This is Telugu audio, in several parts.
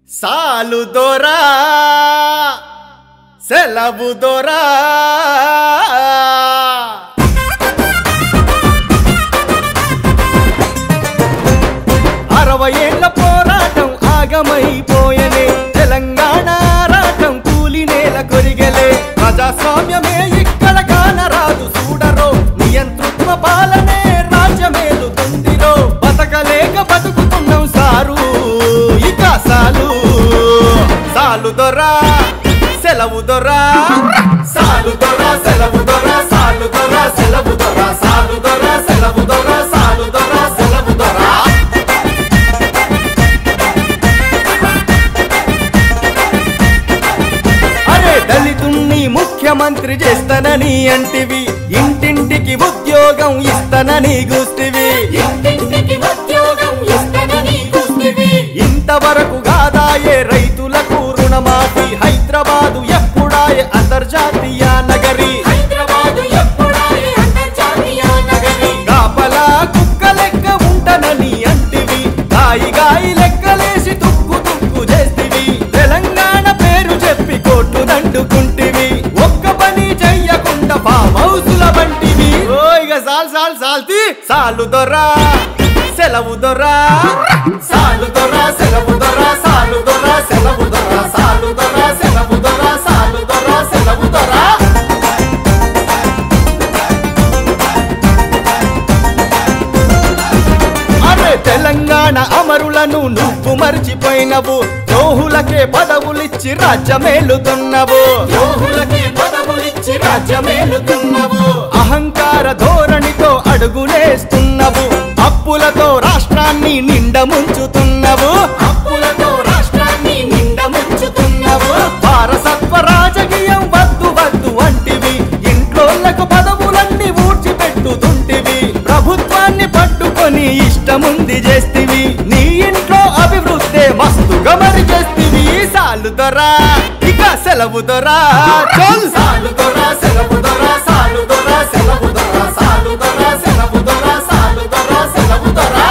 సాలు దొరా సెలవు దొరా అరవై ఏళ్ల పోరాటం ఆగమైపోయనే తెలంగాణ ఆరాటం కూలి నేల కొరిగలే ప్రజాస్వామ్యమే ఇక్కడ కానరాదు చూడరో నియంతృత్వ పాలనే రాజ్యమేలుతుందిరో బతకలేక బతుకుతున్నాం సారు ఇక సాలు సాలు దొరా సెలవు దొరా సాలు దొరా సెలవు దొరా సాలు దొరా సెలవు దొరా సాలు దొరా సెలవు దొరా సాలు దొరా సెలవు దొరా అరే దళితుణ్ణి ముఖ్యమంత్రి చేస్తానని అంటివి ఇంటింటికి ఉద్యోగం ఇస్తానని గుస్తివి ఇంటింటికి ఉద్యోగం ఇస్తానని కూస్తివి. ఇంతవరకు కాదాయే రైతులకు రుణమాఫీ హైదరాబాదు ఎప్పుడాయే అంతర్జాతీయ నగరి హైదరాబాదు ఎప్పుడాయే అంతర్జాతీయ నగరి. కాపలా కుక్క లెక్క ఉంటనని అంటివి గాయి గాయి లెక్కలేసి తుక్కు తుక్కు చేస్తివి తెలంగాణ పేరు చెప్పి కోట్లు దండుకుంటివి ఒక్క పని చెయ్యకుండా ఫామ్ హౌసుల వంటివి ఓ ఇక సాల్ సాల్ సాల్తి సాలు దొరా సెలవు దొరా సాలు దొరా సెలవు దొరా సాలు దొరా సెలవు దొరా సాలు దొరా సెలవు దొరా సాలు దొరా సెలవు దొరా అరే తెలంగాణ అమరులను నువ్వు మర్చిపోయినవు ద్రోహులకే పదవులిచ్చి రాజ్యమేలుతున్నవు ద్రోహులకి పదవులిచ్చి రాజ్యమేలుతున్నవు అహంకార ధోరణితో అడుగులేస్తున్నవు అప్పులతో రాష్ట్రాన్ని నిండ ముంచుతున్నవు అప్పులతో రాష్ట్రాన్ని నిండ ముంచుతున్నవు. వారసత్వ రాజకీయం వద్దు వద్దు అంటివి ఇంట్లోళ్లకు పదవులన్నీ ఊడ్చిపెట్టుతుంటివి ప్రభుత్వాన్ని పట్టుకొని ఇష్టముంది చేస్తివి నీ ఇంట్లో అభివృద్ధి మస్తుగా మరి చేస్తివి సాలు దొరా ఇక సెలవు దొరా చల్ సాలు దొరా సెలవు దొరా సాలు దొరా సెలవు దొరా సాలు దొరా సెలవు దొరా సాలు దొరా సెలవు దొరా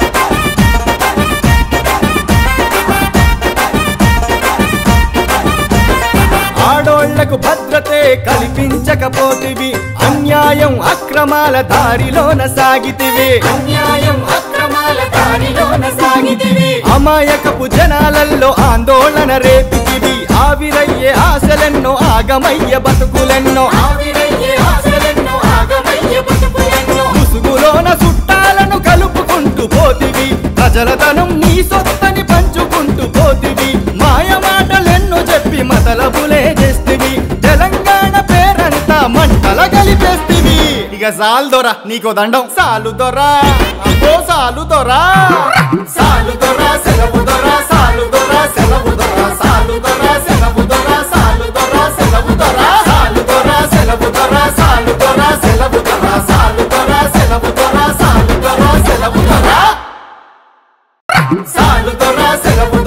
ఆడోళ్లకు భద్రతే కల్పించకపోతివి అన్యాయం అక్రమాల దారిలోన సాగితివి అన్యాయం అక్రమాల దారిలోన సాగితివి. అమాయకపు జనాలల్లో ఆందోళన రేపితివి ఆవిరయ్యే ఆశలెన్నో ఆగమయ్య బతుకులెన్నో ఆవిరయ్యే ఆశలెన్నో ఆగమయ్యే బతుకులెన్నో. ముసుగులోన చుట్టాలను కలుపుకుంటూ పోతివి ప్రజల ధనం నీ సొత్తని పంచుకుంటూ పోతివి మాయ మాటలెన్నో చెప్పి మతలబులే చేస్తివి తెలంగాణ పేరంతా మంటల కలిపేస్తివి ఇక సాలు దొరా నీకో దండం సాలు దొరా అబ్బో సాలు దొరా సాలు దొరా సెలవు దొరా సాలు దొరా సెలవు దొరా సాలు దొరా సెలవు దొరా సాలు దొరా సెలవు దొరా సాలు దొరా సెలవు దొరా సాలు దొరా సెలవు దొరా సాలు దొరా సెలవు దొరా సాలు దొరా సెలవు దొరా సాలు దొరా సెలవు